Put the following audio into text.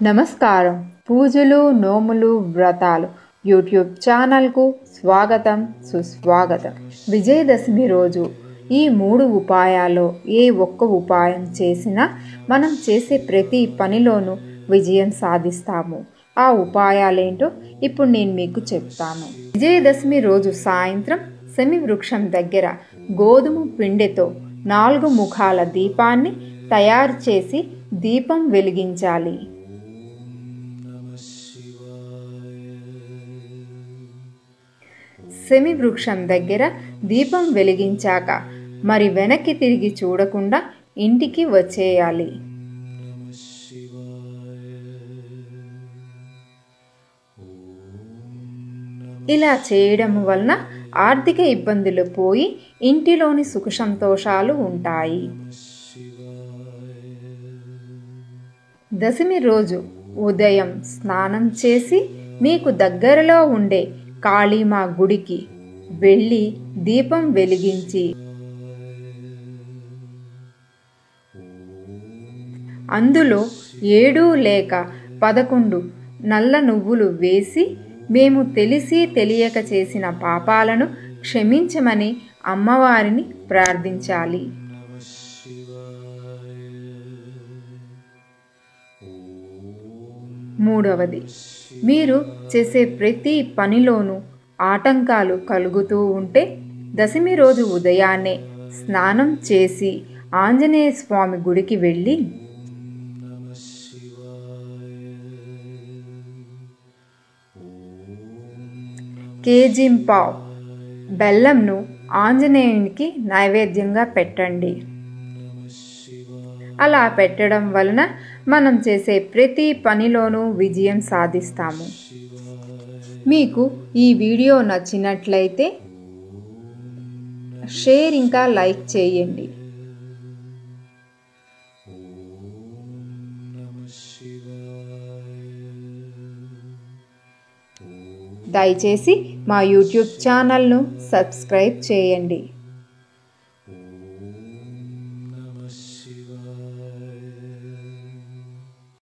నమస్కారం పూజలు నోములు వ్రతాలు యూట్యూబ్ ఛానల్కు స్వాగతం సుస్వాగతం విజయదశమి రోజు ఈ మూడు ఉపాయాల్లో ఏ ఒక్క ఉపాయం చేసినా మనం చేసే ప్రతి పనిలోనూ విజయం సాధిస్తాము ఆ ఉపాయాలేంటో ఇప్పుడు నేను మీకు చెప్తాను విజయదశమి రోజు సాయంత్రం శమి వృక్షం దగ్గర గోధుమ పిండితో నాలుగు ముఖాల దీపాన్ని తయారు చేసి దీపం వెలిగించాలి శమి వృక్షం దగ్గర దీపం వెలిగించాక మరి వెనక్కి తిరిగి చూడకుండా ఇంటికి వచ్చేయాలి ఇలా చేయడం వలన ఆర్థిక ఇబ్బందులు పోయి ఇంటిలోని సుఖ సంతోషాలు ఉంటాయి దశమి రోజు ఉదయం స్నానం చేసి మీకు దగ్గరలో ఉండే కాళీమా గుడికి వెళ్ళి దీపం వెలిగించి అందులో ఏడు లేక పదకొండు నల్ల నువ్వులు వేసి మేము తెలిసి తెలియక చేసిన పాపాలను క్షమించమని అమ్మవారిని ప్రార్థించాలి మూడవది మీరు చేసే ప్రతి పనిలోనూ ఆటంకాలు కలుగుతూ ఉంటే దశమి రోజు ఉదయాన్నే స్నానం చేసి ఆంజనేయ స్వామి గుడికి వెళ్ళి కేజింపావ్ బెల్లంను ఆంజనేయునికి నైవేద్యంగా పెట్టండి అలా పెట్టడం వలన మనం చేసే ప్రతి పనిలోనూ విజయం సాధిస్తాము మీకు ఈ వీడియో నచ్చినట్లయితే షేర్ ఇంకా లైక్ చేయండి దయచేసి మా యూట్యూబ్ ఛానల్ను సబ్స్క్రైబ్ చేయండి